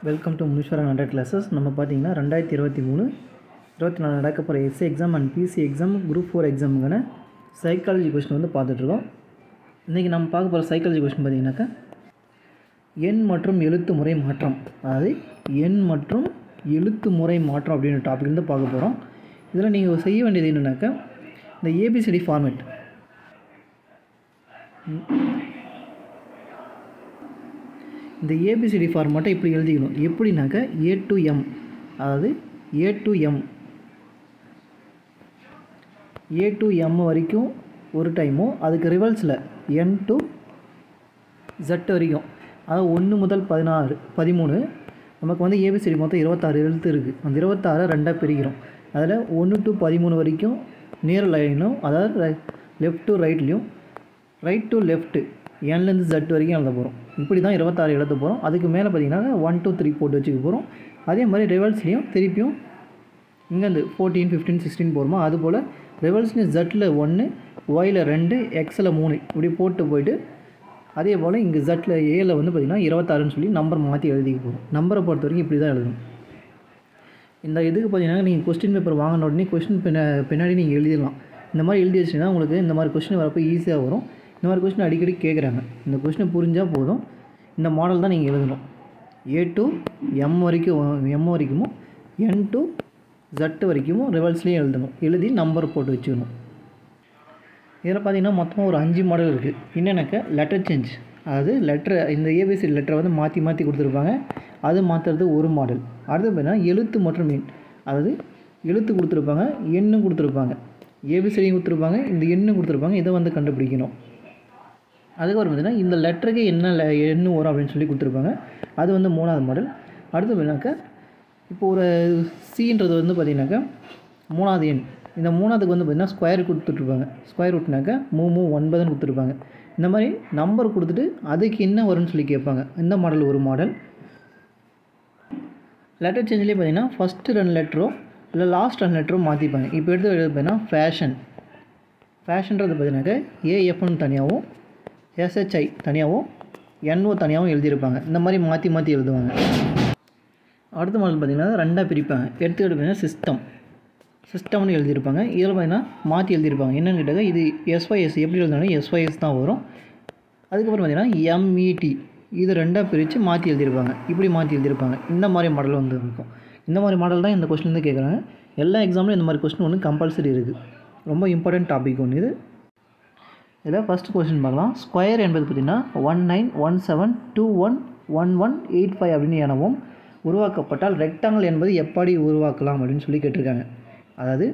welcome to Muneeswaran hundred classes நம்ம பார்த்தீங்கன்னா ரெண்டாயிரத்தி இருபத்தி மூணு இருபத்தி நாலு நடக்க போகிற SA exam and PC exam group four எக்ஸாமுக்கான சைக்காலஜி கொஸ்டின் வந்து பார்த்துட்ருக்கோம் இன்றைக்கி நம்ம பார்க்க போகிற சைக்காலஜி கொஸ்டின் பார்த்தீங்கன்னாக்கா எண் மற்றும் எழுத்து முறை மாற்றம் அதாவது எண் மற்றும் எழுத்து முறை மாற்றம் அப்படின்ற டாபிக் வந்து பார்க்க போகிறோம் இதில் நீங்கள் செய்ய வேண்டியது என்னென்னாக்கா இந்த ஏபிசிடி ஃபார்மேட் இந்த ஏபிசிடி ஃபார்மேட்டை இப்படி எழுதிக்கணும் எப்படின்னாக்கா ஏ டு எம் அதாவது A to M A to M வரைக்கும் ஒரு டைமும் அதுக்கு ரிவல்ஸில் என் டு ஜெட் வரைக்கும் அதாவது ஒன்று முதல் பதினாறு பதிமூணு நமக்கு வந்து ஏபிசிடி மொத்தம் இருபத்தாறு எழுத்து இருக்குது அந்த இருபத்தாறை ரெண்டாக பிரிக்கிறோம் அதில் ஒன்று டு பதிமூணு வரைக்கும் நேர் லைனும் அதாவது லெஃப்ட் டு ரைட்லேயும் ரைட் டு லெஃப்ட்டு என்லேருந்து ஜெட் வரைக்கும் எழுத போகிறோம் இப்படி தான் இருபத்தாறு எழுத போகிறோம் அதுக்கு மேலே பார்த்தீங்கன்னா ஒன் டூ த்ரீ போட்டு வச்சுக்க போகிறோம் அதே மாதிரி ரிவல்ஸ்லேயும் திருப்பியும் இங்கேருந்து ஃபோர்டீன் ஃபிஃப்டீன் சிக்ஸ்டீன் போகிறோமோ அதுபோல் ரிவல்ஸ்னு ஜெட்டில் ஒன்று ஒயில் ரெண்டு எக்ஸில் மூணு இப்படி போட்டு போயிட்டு அதே போல் இங்கே ஜெட்டில் ஏல வந்து பார்த்திங்கன்னா இருபத்தாறுன்னு சொல்லி நம்பர் மாற்றி எழுதிக்க போகிறோம் நம்பரை பொறுத்த வரைக்கும் இப்படி தான் எழுதணும் இந்த இதுக்கு பார்த்தீங்கன்னா நீங்கள் கொஸ்டின் பேப்பர் வாங்கின உடனே கொஸ்டின் பின்னா பின்னாடி நீங்கள் எழுதிடலாம் இந்த மாதிரி எழுதி வச்சிங்கன்னா உங்களுக்கு இந்த மாதிரி கொஸ்டின் வரப்போ ஈஸியாக வரும் இந்த மாதிரி கொஸ்டின் அடிக்கடி கேட்குறாங்க இந்த கொஸ்டின் புரிஞ்சால் போதும் இந்த மாடல் தான் நீங்கள் எழுதணும் ஏ டு எம் வரைக்கும் எம் வரைக்கும் என் டு ஜட் வரைக்கும் ரிவல்ஸ்லேயும் எழுதணும் எழுதி நம்பர் போட்டு வச்சுக்கணும் இதில் பார்த்தீங்கன்னா மொத்தமாக ஒரு அஞ்சு மாடல் இருக்குது என்னென்னாக்கா லெட்டர் சேஞ்ச் அதாவது லெட்டர் இந்த ஏபிசி லெட்டரை வந்து மாற்றி மாற்றி கொடுத்துருப்பாங்க அது மாற்றுறது ஒரு மாடல் அடுத்து பார்த்தீங்கன்னா எழுத்து மற்றும் எண் அதாவது எழுத்து கொடுத்துருப்பாங்க எண்ணும் கொடுத்துருப்பாங்க ஏபிசிடியும் கொடுத்துருப்பாங்க இந்த எண்ணும் கொடுத்துருப்பாங்க இதை வந்து கண்டுபிடிக்கணும் அதுக்கப்புறம் பார்த்தீங்கன்னா இந்த லெட்டருக்கு என்ன le- எண்ணு வரும் அப்படின்னு சொல்லி கொடுத்துருப்பாங்க அது வந்து மூணாவது மாடல் அடுத்து பார்த்தீங்கன்னாக்கா இப்போ ஒரு சின்றது வந்து பார்த்தீங்கன்னாக்கா மூணாவது எண் இந்த மூணாவதுக்கு வந்து பார்த்தீங்கன்னா ஸ்கொயர் கொடுத்துட்ருப்பாங்க ஸ்கொயர் ரூட்னாக்கா மூ மூ ஒன்பதுன்னு கொடுத்துருப்பாங்க இந்த மாதிரி நம்பர் கொடுத்துட்டு அதுக்கு என்ன வரும்னு சொல்லி கேட்பாங்க இந்த மாடல் ஒரு மாடல் லெட்டர் சேஞ்சிலே பார்த்தீங்கன்னா ஃபஸ்ட்டு ரெண்டு லெட்டரோ இல்லை லாஸ்ட் ரெண்டு லெட்டரோ மாற்றிப்பாங்க இப்போ எடுத்து எழுது பார்த்தீங்கன்னா ஃபேஷன் ஃபேஷன்றது பார்த்தீங்கன்னாக்கா ஏஎஃப்னு தனியாகவும் எஸ்ஹெச்ஐ தனியாகவும் என்ஓ தனியாகவும் எழுதியிருப்பாங்க இந்த மாதிரி மாற்றி மாற்றி எழுதுவாங்க அடுத்த மாடல் பார்த்தீங்கன்னா ரெண்டாக பிரிப்பாங்க எடுத்துக்கிட்டு பார்த்தீங்கன்னா சிஸ்டம் சிஸ்டம்னு எழுதியிருப்பாங்க இதில் பார்த்தீங்கன்னா மாற்றி எழுதியிருப்பாங்க என்னென்னு கேட்டாக்க இது எஸ்ஒய்எஸ் எப்படி எழுதினாலும் எஸ்ஒய்எஸ் தான் வரும் அதுக்கப்புறம் பார்த்தீங்கன்னா எம்இடி இது ரெண்டாக பிரித்து மாற்றி எழுதியிருப்பாங்க இப்படி மாற்றி எழுதியிருப்பாங்க இந்த மாதிரி மாடல் வந்து இருக்கும் இந்த மாதிரி மாடல் தான் இந்த கொஸ்டின் வந்து கேட்குறாங்க எல்லா எக்ஸாம்லையும் இந்த மாதிரி கொஸ்டின் ஒன்று கம்பல்சரி இருக்குது ரொம்ப இம்பார்ட்டன்ட் டாபிக் ஒன்று இது இதில் ஃபஸ்ட் கொஸ்டின் பார்க்கலாம் ஸ்கொயர் என்பது பார்த்திங்கன்னா one nine one seven two one one one eight five அப்படின்னு எனவும் உருவாக்கப்பட்டால் ரெக்டாங்கிள் என்பது எப்படி உருவாக்கலாம் அப்படின்னு சொல்லி கேட்டிருக்காங்க அதாவது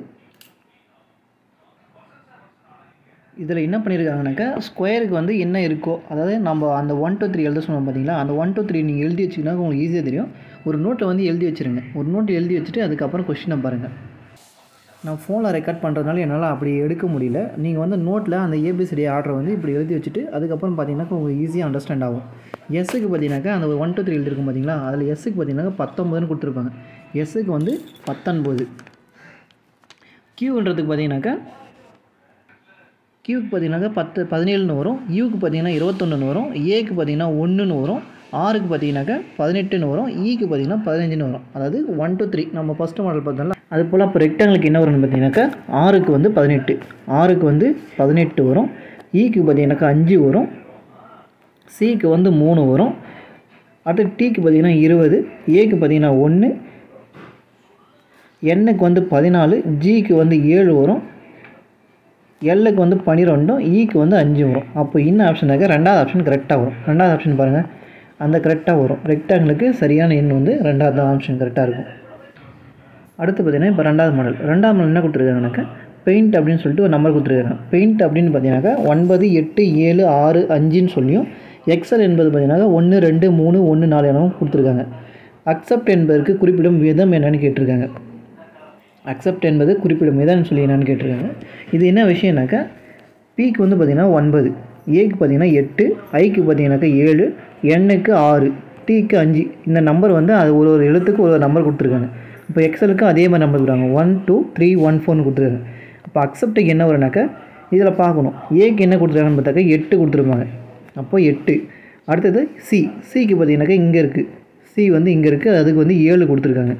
இதில் என்ன பண்ணியிருக்காங்கனாக்கா ஸ்கொயருக்கு வந்து என்ன இருக்கோ அதாவது நம்ம அந்த ஒன் டூ த்ரீ எழுத சொன்னோம் பார்த்தீங்களா அந்த ஒன் டூ த்ரீ நீங்கள் எழுதி வச்சிங்கன்னா உங்களுக்கு ஈஸியாக தெரியும் ஒரு நோட்டில் வந்து எழுதி வச்சுருங்க ஒரு நோட் எழுதி வச்சுட்டு அதுக்கப்புறம் கொஸ்டினை பாருங்கள் நான் ஃபோனில் ரெக்கார்ட் பண்ணுறதுனால என்னால் அப்படி எடுக்க முடியல நீங்கள் வந்து நோட்டில் அந்த ஏபிசிடி ஆர்டரை வந்து இப்படி எழுதி வச்சுட்டு அதுக்கப்புறம் பார்த்தீங்கன்னாக்கா உங்களுக்கு ஈஸியாக அண்டர்ஸ்டாண்ட் ஆகும் எஸ்ஸுக்கு பார்த்தீங்கன்னாக்கா அந்த ஒன் டூ த்ரீ எழுதிருக்கும் பார்த்தீங்களா அதில் எஸ்ஸுக்கு பார்த்தீங்கன்னாக்கா பத்தொம்பதுன்னு கொடுத்துருப்பாங்க எஸ்ஸுக்கு வந்து பத்தொன்பது கியூன்றதுக்கு பார்த்தீங்கன்னாக்கா கியூக்கு பார்த்தீங்கன்னாக்கா பத்து பதினேழுன்னு வரும் யூக்கு பார்த்தீங்கன்னா இருபத்தொன்னுன்னு வரும் ஏக்கு பார்த்தீங்கன்னா ஒன்றுன்னு வரும் ஆறுக்கு பார்த்தீங்கன்னாக்கா பதினெட்டுன்னு வரும் ஈக்கு பார்த்தீங்கன்னா பதினஞ்சுன்னு வரும் அதாவது ஒன் டூ த்ரீ நம்ம ஃபஸ்ட்டு மாடல் பார்த்தோம்ல அது போல் அப்போ ரெக்டாங்கிளுக்கு என்ன வரும்னு பார்த்தீங்கன்னாக்கா ஆறுக்கு வந்து பதினெட்டு ஆறுக்கு வந்து பதினெட்டு வரும் ஈக்கு பார்த்தீங்கன்னாக்கா அஞ்சு வரும் சிக்கு வந்து மூணு வரும் அடுத்து டீக்கு பார்த்தீங்கன்னா இருபது ஏக்கு பார்த்தீங்கன்னா ஒன்று எண்ணுக்கு வந்து பதினாலு ஜிக்கு வந்து ஏழு வரும் எல்லுக்கு வந்து பன்னிரெண்டும் ஈக்கு வந்து அஞ்சு வரும் அப்போ இன்னும் ஆப்ஷனாக்க ரெண்டாவது ஆப்ஷன் கரெக்டாக வரும் ரெண்டாவது ஆப்ஷன் பாருங்கள் அந்த கரெக்டாக வரும் ரெக்டாங்கிளுக்கு சரியான எண் வந்து ரெண்டாவது ஆப்ஷன் கரெக்டாக இருக்கும் அடுத்து பார்த்தீங்கன்னா இப்போ ரெண்டாவது மாடல் ரெண்டாவது மாடல் என்ன கொடுத்துருக்காங்கனாக்கா பெயிண்ட் அப்படின்னு சொல்லிட்டு ஒரு நம்பர் கொடுத்துருக்காங்க பெயிண்ட் அப்படின்னு பார்த்தீங்கன்னாக்கா ஒன்பது எட்டு ஏழு ஆறு அஞ்சுன்னு சொல்லியும் எக்ஸல் என்பது பார்த்தீங்கன்னாக்கா ஒன்று ரெண்டு மூணு ஒன்று நாலு எனவும் கொடுத்துருக்காங்க அக்செப்ட் என்பதற்கு குறிப்பிடும் விதம் என்னன்னு கேட்டிருக்காங்க அக்செப்ட் என்பது குறிப்பிடும் விதம்னு சொல்லி என்னன்னு கேட்டிருக்காங்க இது என்ன விஷயம்னாக்கா பிக்கு வந்து பார்த்திங்கன்னா ஒன்பது ஏக்கு பார்த்தீங்கன்னா எட்டு ஐக்கு பார்த்தீங்கன்னாக்கா ஏழு எண்ணுக்கு ஆறு டீக்கு அஞ்சு இந்த நம்பர் வந்து அது ஒரு ஒரு எழுத்துக்கு ஒரு ஒரு நம்பர் கொடுத்துருக்காங்க இப்போ எக்ஸலுக்கும் அதே மாதிரி நம்பர் கொடுக்குறாங்க ஒன் டூ த்ரீ ஒன் ஃபோர்னு கொடுத்துருக்காங்க அப்போ அக்செப்ட்டுக்கு என்ன வரும்னாக்கா இதில் பார்க்கணும் ஏக்கு என்ன கொடுத்துருக்காங்கன்னு பார்த்தாக்கா எட்டு கொடுத்துருப்பாங்க அப்போ எட்டு அடுத்தது சி சிக்கு பார்த்தீங்கன்னாக்கா இங்கே இருக்குது சி சி வந்து இங்கே இருக்குது அதுக்கு வந்து ஏழு கொடுத்துருக்காங்க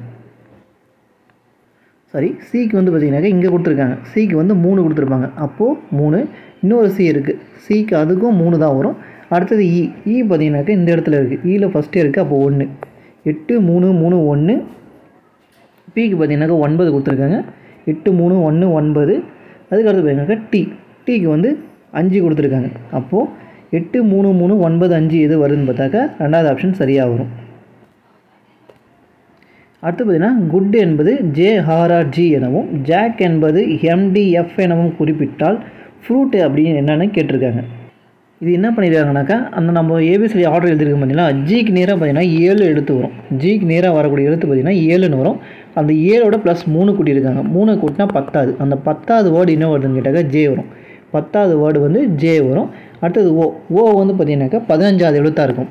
சாரி சிக்கு வந்து பார்த்தீங்கன்னாக்கா இங்கே கொடுத்துருக்காங்க சிக்கு வந்து மூணு கொடுத்துருப்பாங்க அப்போது மூணு இன்னொரு சி இருக்குது சிக்கு அதுக்கும் மூணு தான் வரும் அடுத்தது இ இ பார்த்தீங்கன்னாக்கா இந்த இடத்துல இருக்குது இயில் ஃபஸ்ட்டே இருக்குது அப்போ ஒன்று எட்டு மூணு மூணு ஒன்று பிக்கு பார்த்தீங்கன்னாக்கா ஒன்பது கொடுத்துருக்காங்க எட்டு மூணு ஒன்று ஒன்பது அதுக்கு அடுத்து பார்த்தீங்கன்னாக்கா டி டிக்கு வந்து அஞ்சு கொடுத்துருக்காங்க அப்போது எட்டு மூணு மூணு ஒன்பது அஞ்சு எது வருதுன்னு பார்த்தாக்கா ரெண்டாவது ஆப்ஷன் சரியாக வரும் அடுத்து பார்த்தீங்கன்னா குட் என்பது ஜேஆர்ஆர்ஜி எனவும் ஜாக் என்பது எம்டிஎஃப் எனவும் குறிப்பிட்டால் ஃப்ரூட் அப்படின்னு என்னென்னு கேட்டிருக்காங்க இது என்ன பண்ணியிருக்காங்கனாக்கா அந்த நம்ம ஏபிசிடி ஆர்டர் எழுதிருக்கோம் பார்த்தீங்கன்னா ஜிக்கு நேராக பார்த்தீங்கன்னா ஏழு எழுத்து வரும் ஜிக்கு நேராக வரக்கூடிய எழுத்து பார்த்தீங்கன்னா ஏழுன்னு வரும் அந்த ஏழோட ப்ளஸ் மூணு கூட்டியிருக்காங்க மூணு கூட்டினா பத்தாவது அந்த பத்தாவது வேர்டு என்ன வருதுன்னு கேட்டாக்கா ஜே வரும் பத்தாவது வேர்டு வந்து ஜே வரும் அடுத்தது ஓ ஓ வந்து பார்த்தீங்கன்னாக்கா பதினஞ்சாவது எழுத்தாக இருக்கும்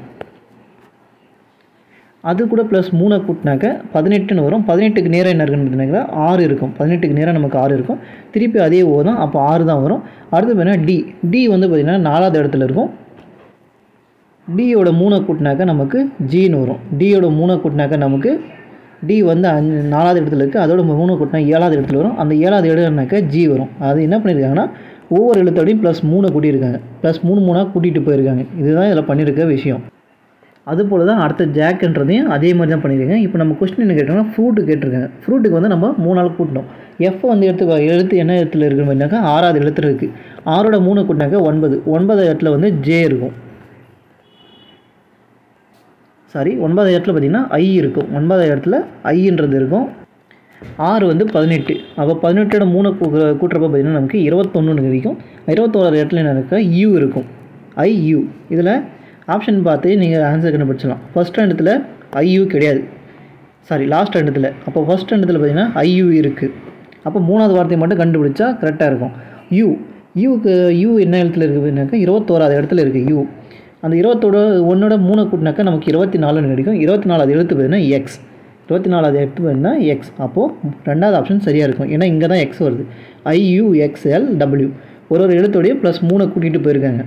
அது கூட ப்ளஸ் மூணை கூட்டினாக்க பதினெட்டுன்னு வரும் பதினெட்டுக்கு நேரம் என்ன இருக்குன்னு பார்த்தீங்கன்னா ஆறு இருக்கும் பதினெட்டுக்கு நேரம் நமக்கு ஆறு இருக்கும் திருப்பி அதே ஓ தான் அப்போ ஆறு தான் வரும் அடுத்து பார்த்தீங்கன்னா டி டி வந்து பார்த்திங்கன்னா நாலாவது இடத்துல இருக்கும் டியோட மூணை கூட்டினாக்க நமக்கு ஜின்னு வரும் டியோட மூணை கூட்டினாக்க நமக்கு டி வந்து அஞ்சு நாலாவது இடத்துல இருக்குது அதோட மூணு கூட்டினா ஏழாவது இடத்துல வரும் அந்த ஏழாவது இடம்னாக்க ஜி வரும் அது என்ன பண்ணியிருக்காங்கன்னா ஒவ்வொரு எழுத்தோடையும் ப்ளஸ் மூணை கூட்டியிருக்காங்க ப்ளஸ் மூணு மூணாக கூட்டிகிட்டு போயிருக்காங்க இதுதான் இதில் பண்ணியிருக்க விஷயம் அதுபோல் தான் அடுத்த ஜாக்ன்றதையும் அதே மாதிரி தான் பண்ணியிருக்காங்க இப்போ நம்ம கொஸ்டின் என்ன கேட்டோம்னா ஃப்ரூட்டு கேட்டிருக்காங்க ஃப்ரூட்டுக்கு வந்து நம்ம மூணு நாள் கூட்டணும் எஃப் வந்து எடுத்து எழுத்து என்ன இடத்துல இருக்குன்னு பார்த்தீங்கன்னாக்கா ஆறாவது எழுத்துல இருக்குது ஆறோட மூணு கூட்டினாக்கா ஒன்பது ஒன்பது இடத்துல வந்து ஜே இருக்கும் சாரி ஒன்பது இடத்துல பார்த்தீங்கன்னா ஐ இருக்கும் ஒன்பது இடத்துல ஐன்றது இருக்கும் ஆறு வந்து பதினெட்டு அப்போ பதினெட்டோட மூணு கூ- கூட்டுறப்ப பார்த்தீங்கன்னா நமக்கு இருபத்தொன்னு கிடைக்கும் இருபத்தோராது இடத்துல என்ன இருக்கா யூ இருக்கும் ஐ யூ இதில் ஆப்ஷன் பார்த்து நீங்கள் ஆன்சர் கண்டுபிடிச்சலாம் ஃபஸ்ட் இடத்துல ஐயூ கிடையாது சாரி லாஸ்ட் இடத்துல அப்போ ஃபஸ்ட் இடத்துல பார்த்தீங்கன்னா ஐயூ இருக்குது அப்போ மூணாவது வார்த்தையை மட்டும் கண்டுபிடிச்சா கரெக்டாக இருக்கும் யூ யூக்கு யூ என்ன இடத்துல இருக்குதுனாக்கா இருபத்தோராது இடத்துல இருக்குது யூ அந்த இருபத்தோட ஒன்னோட மூணு கூட்டினாக்கா நமக்கு இருபத்தி நாலுன்னு கிடைக்கும் இருபத்தி நாலாவது எழுத்து பார்த்தீங்கன்னா எக்ஸ் இருபத்தி நாலாவது எழுத்து பார்த்தீங்கன்னா எக்ஸ் அப்போது ரெண்டாவது ஆப்ஷன் சரியாக இருக்கும் ஏன்னா இங்கே தான் எக்ஸ் வருது ஐயூ எக்ஸ்எல் டபிள்யூ ஒரு ஒரு எழுத்தோடையும் ப்ளஸ் மூணை கூட்டிகிட்டு போயிருக்காங்க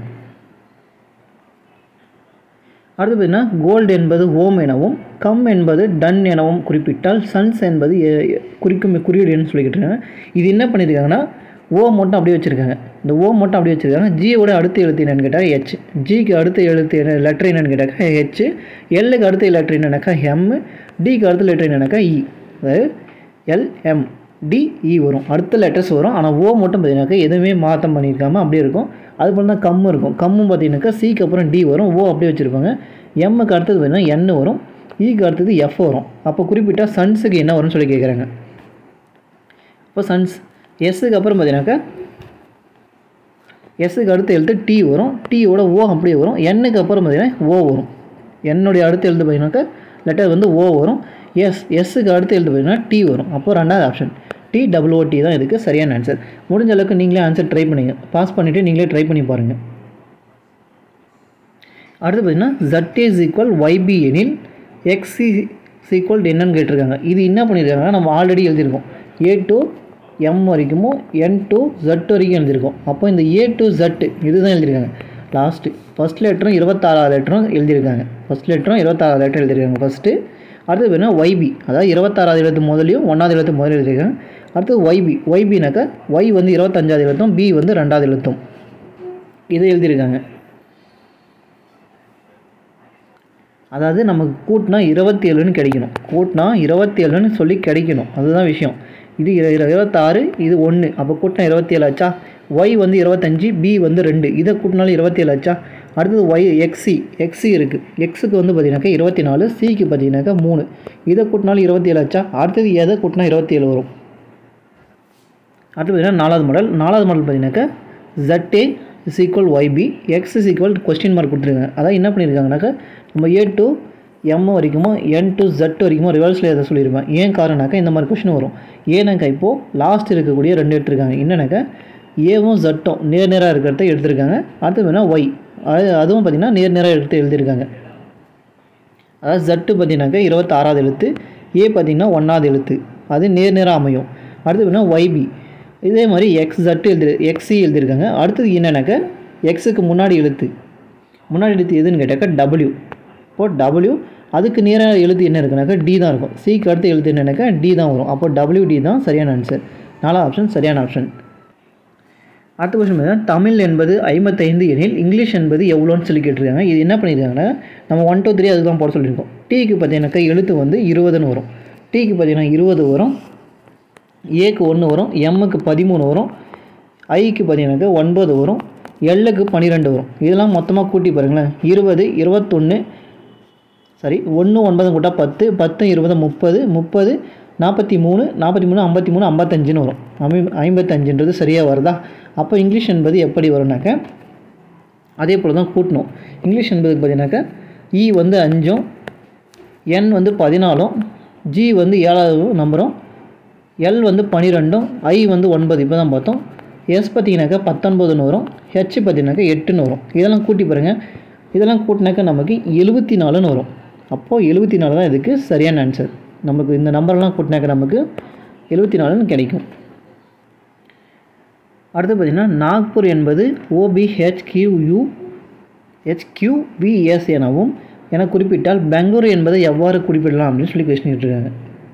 அடுத்து பார்த்தீங்கன்னா கோல்டு என்பது ஓம் எனவும் கம் என்பது டன் எனவும் குறிப்பிட்டால் சன்ஸ் என்பது எ- எ- குறிக்கும் குறியீடுன்னு சொல்லிக்கிட்டு இருக்காங்க இது என்ன பண்ணியிருக்காங்கன்னா ஓ மட்டும் அப்படியே வச்சுருக்காங்க இந்த ஓ மட்டும் அப்படியே வச்சுருக்காங்க ஜியோட அடுத்த எழுத்து என்னன்னு கேட்டால் ஹெச் ஜிக்கு அடுத்த எழுத்து என்ன லெட்டர் என்னன்னு கேட்டாக்கா ஹெச் எல்லுக்கு அடுத்த லெட்டர் என்னன்னாக்கா எம் டிக்கு அடுத்த லெட்டர் என்னன்னாக்கா இ அதாவது எல்எம் டிஇ வரும் அடுத்த லெட்டர்ஸ் வரும் ஆனால் ஓ மட்டும் பார்த்தீங்கன்னாக்கா எதுவுமே மாற்றம் பண்ணியிருக்காம அப்படியே இருக்கும் அது போல் தான் கம்மு இருக்கும் கம்மும் பார்த்தீங்கன்னாக்கா சிக்கு அப்புறம் டி வரும் ஓ அப்படியே வச்சுருப்பாங்க எம்முக்கு அடுத்தது பார்த்தீங்கன்னா என் வரும் ஈக்கு அடுத்தது எஃப் வரும் அப்போ குறிப்பிட்ட சன்ஸுக்கு என்ன வரும்னு சொல்லி கேட்குறாங்க இப்போ சன்ஸ் எஸ்ஸுக்கு அப்புறம் பார்த்தீங்கன்னாக்கா எஸ்ஸுக்கு அடுத்த எழுத்து டி வரும் டீயோட ஓ அப்படியே வரும் எண்ணுக்கு அப்புறம் பார்த்தீங்கன்னா ஓ வரும் என்னுடைய அடுத்த எழுத்து பார்த்தீங்கன்னாக்கா லெட்டர் வந்து ஓ வரும் எஸ் எஸ்ஸுக்கு அடுத்த எழுத்து பார்த்தீங்கன்னா டி வரும் அப்போ ரெண்டாவது ஆப்ஷன் டி டபுள் டி தான் இதுக்கு சரியான ஆன்சர் முடிஞ்ச அளவுக்கு நீங்களே ஆன்சர் ட்ரை பண்ணுங்க பாஸ் பண்ணிவிட்டு நீங்களே ட்ரை பண்ணி பாருங்கள் அடுத்து பார்த்தீங்கன்னா ஜட் இஸ் ஈக்குவல் ஒய்பி எனில் எக்ஸ் ஈக்குவல் என்னன்னு கேட்டிருக்காங்க இது என்ன பண்ணியிருக்காங்கன்னா நம்ம ஆல்ரெடி எழுதியிருக்கோம் ஏ டு எம் வரைக்குமோ என் டு ஜட் வரைக்கும் எழுதியிருக்கோம் அப்போ இந்த ஏ டு ஜட் இதுதான் எழுதியிருக்காங்க லாஸ்ட்டு ஃபஸ்ட் லெட்டரும் இருபத்தாறாவது லெட்டரும் எழுதியிருக்காங்க ஃபஸ்ட் லெட்டரும் இருபத்தாறாவது லெட்டர் எழுதியிருக்காங்க ஃபஸ்ட்டு அடுத்து பார்த்தீங்கன்னா ஒய்பி அதாவது இருபத்தாறாவது எழுத்து முதலையும் ஒன்றாவது எழுத்து முதல்ல எழுதியிருக்காங்க அடுத்து ஒய்பி ஒய்பினாக்கா ஒய் வந்து இருபத்தஞ்சாவது எழுத்தும் பி வந்து ரெண்டாவது எழுத்தும் இது எழுதியிருக்காங்க அதாவது நமக்கு கூட்டினா இருபத்தி ஏழுன்னு கிடைக்கணும் கூட்டினா இருபத்தி ஏழுன்னு சொல்லி கிடைக்கணும் அதுதான் விஷயம் இது இரு- இரு- இருபத்தாறு இது ஒன்று அப்போ கூட்டினா இருபத்தி ஏழு ஆச்சா ஒய் வந்து இருபத்தஞ்சி பி வந்து ரெண்டு இதை கூட்டினாலும் இருபத்தி ஏழு ஆச்சா அடுத்தது ஒய் எக்ஸி எக்ஸி இருக்குது எக்ஸுக்கு வந்து பார்த்தீங்கன்னாக்கா இருபத்தி நாலு சிக்கு பார்த்தீங்கன்னாக்கா மூணு இதை கூட்டினாலும் இருபத்தி ஏழு ஆச்சா அடுத்தது எதை கூட்டினா இருபத்தி ஏழு வரும் அடுத்து பார்த்தீங்கன்னா நாலாவது மாடல் நாலாவது மாடல் பார்த்தீங்கன்னாக்கா ZA is equal Y B X is equal question mark கொடுத்துருக்காங்க அதான் என்ன பண்ணியிருக்காங்கனாக்கா நம்ம ஏ டு எம் வரைக்குமோ என் டு ஜட் வரைக்குமோ ரிவர்ஸில் எதை சொல்லியிருப்பேன் ஏன் காரணம்னாக்கா இந்த மாதிரி கொஸ்டின் வரும் ஏன்னாக்கா இப்போது லாஸ்ட் இருக்கக்கூடிய ரெண்டு எடுத்திருக்காங்க என்னன்னாக்கா ஏவும் ஜட்டும் நேர் நேராக இருக்கிறத எடுத்திருக்காங்க அடுத்து வேணால் ஒய் அது அதுவும் பார்த்திங்கன்னா நேர் நேராக எடுத்து எழுதியிருக்காங்க அதாவது ஜட்டு பார்த்தீங்கன்னாக்கா இருபத்தாறாவது எழுத்து ஏ பார்த்தீங்கன்னா ஒன்றாவது எழுத்து அது நேர் நேராக அமையும் அடுத்து பார்த்தீங்கன்னா ஒய்பி இதே மாதிரி எக்ஸ் ஜட்டு எழுதி எக்ஸி எழுதியிருக்காங்க அடுத்தது என்னன்னாக்கா எக்ஸுக்கு முன்னாடி எழுத்து முன்னாடி எழுத்து எதுன்னு கேட்டாக்கா டபிள்யூ இப்போ டபிள்யூ அதுக்கு நேராக எழுத்து என்ன இருக்குனாக்கா டி தான் இருக்கும் சிக்கு அடுத்து எழுத்து என்னன்னாக்கா டி தான் வரும் அப்போ டபிள்யூடி தான் சரியான ஆன்சர் நாலாவது ஆப்ஷன் சரியான ஆப்ஷன் அடுத்த கொஸ்டின் பார்த்தீங்கன்னா தமிழ் என்பது ஐம்பத்தைந்து எனில் இங்கிலீஷ் என்பது எவ்வளோன்னு சொல்லி கேட்டிருக்காங்க இது என்ன பண்ணியிருக்காங்கன்னா நம்ம ஒன் டூ த்ரீ அதுக்கு தான் போட சொல்லியிருக்கோம் டீக்கு பார்த்தீங்கன்னாக்கா எழுத்து வந்து இருபதுன்னு வரும் டீக்கு பார்த்தீங்கன்னா இருபது வரும் ஏக்கு ஒன்று வரும் எம்முக்கு பதிமூணு வரும் ஐக்கு பார்த்தீங்கன்னாக்கா ஒன்பது வரும் எல்லுக்கு பன்னிரெண்டு வரும் இதெல்லாம் மொத்தமாக கூட்டி பாருங்களேன் இருபது இருபத்தொன்று சாரி ஒன்று ஒன்பது கூட்டா பத்து பத்து இருபது முப்பது முப்பது நாற்பத்தி மூணு நாற்பத்தி மூணு ஐம்பத்தி மூணு ஐம்பத்தஞ்சுன்னு வரும் ஐம்பி ஐம்பத்தஞ்சுன்றது சரியாக வருதா அப்போ இங்கிலீஷ் என்பது எப்படி வரும்னாக்க அதே போல் தான் கூட்டணும் இங்கிலீஷ் என்பதுக்கு பார்த்தீங்கன்னாக்கா இ வந்து அஞ்சும் என் வந்து பதினாலும் ஜி வந்து ஏழாவது நம்பரும் எல் வந்து பன்னிரெண்டும் ஐ வந்து ஒன்பது இப்போ தான் பார்த்தோம் எஸ் பார்த்தீங்கன்னாக்கா பத்தொன்பதுன்னு வரும் ஹெச் பார்த்தீங்கன்னாக்கா எட்டுன்னு வரும் இதெல்லாம் கூட்டி பாருங்கள் இதெல்லாம் கூட்டினாக்கா நமக்கு எழுபத்தி நாலுன்னு வரும் அப்போது எழுபத்தி நாலு தான் இதுக்கு சரியான ஆன்சர் நமக்கு இந்த நம்பர்லாம் கூட்டினாக்கா நமக்கு எழுபத்தி நாலுன்னு கிடைக்கும் அடுத்து பார்த்திங்கன்னா நாக்பூர் என்பது ஓபிஹெச்கியூ ஹெச்கியூபிஎஸ் எனவும் என குறிப்பிட்டால் பெங்களூரு என்பதை எவ்வாறு குறிப்பிடலாம் அப்படின்னு சொல்லி கொஸ்டின் இருக்காங்க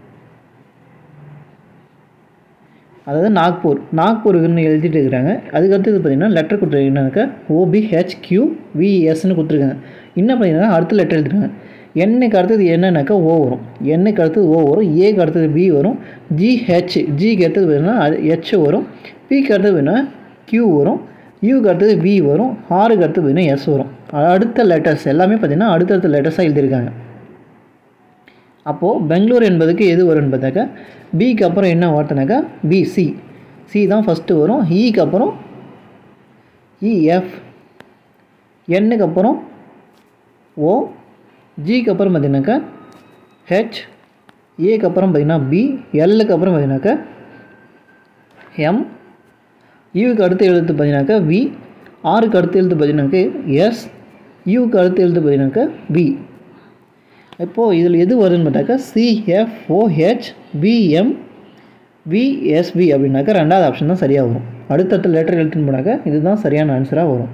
அதாவது நாக்பூர் நாக்பூருக்குன்னு எழுதிட்டு இருக்கிறாங்க அதுக்கு அடுத்தது பார்த்தீங்கன்னா லெட்டர் கொடுத்துருக்கீங்கன்னாக்கா ஓபிஹெச்கியூ விஎஸ்ன்னு கொடுத்துருக்காங்க என்ன பார்த்தீங்கன்னா அடுத்த லெட்டர் எழுதிருக்காங்க எண்ணுக்கு அடுத்தது என்னன்னாக்கா ஓ வரும் எண்ணுக்கு அடுத்தது ஓ வரும் ஏக்கு அடுத்தது பி வரும் ஜிஹெச் ஜிக்கு அடுத்தது பார்த்தீங்கன்னா ஹெச் வரும் பிக்கு அடுத்தது பார்த்தீங்கன்னா கியூ வரும் யூக்கு அடுத்தது வி வரும் ஆறுக்கு அடுத்தது பார்த்தீங்கன்னா எஸ் வரும் அடுத்த லெட்டர்ஸ் எல்லாமே பார்த்தீங்கன்னா அடுத்தடுத்த லெட்டர்ஸாக எழுதியிருக்காங்க அப்போது பெங்களூர் என்பதுக்கு எது வரும்னு பார்த்தாக்கா பிக்கு அப்புறம் என்ன வார்த்தைனாக்கா பி சி சி தான் ஃபஸ்ட்டு வரும் இக்கு அப்புறம் இஎஃப் எண்ணுக்கு அப்புறம் ஓ ஜிக்கு அப்புறம் பார்த்தீங்கன்னாக்கா ஹெச் ஏக்கு அப்புறம் பார்த்தீங்கன்னா பி எல்லுக்கு அப்புறம் பார்த்தீங்கன்னாக்கா எம் யூக்கு அடுத்த எழுத்து பார்த்தீங்கன்னாக்கா வி ஆறுக்கு அடுத்த எழுத்து பார்த்தீங்கன்னாக்கா எஸ் யூக்கு அடுத்த எழுத்து பார்த்தீங்கன்னாக்கா வி இப்போது இதில் எது வருதுன்னு பார்த்தாக்கா சிஎஃப்ஓஹெச் பிஎம் விஎஸ்வி அப்படின்னாக்கா ரெண்டாவது ஆப்ஷன் தான் சரியாக வரும் அடுத்தடுத்த லெட்டர் எழுத்துன்னு போனாக்கா இதுதான் சரியான ஆன்சராக வரும்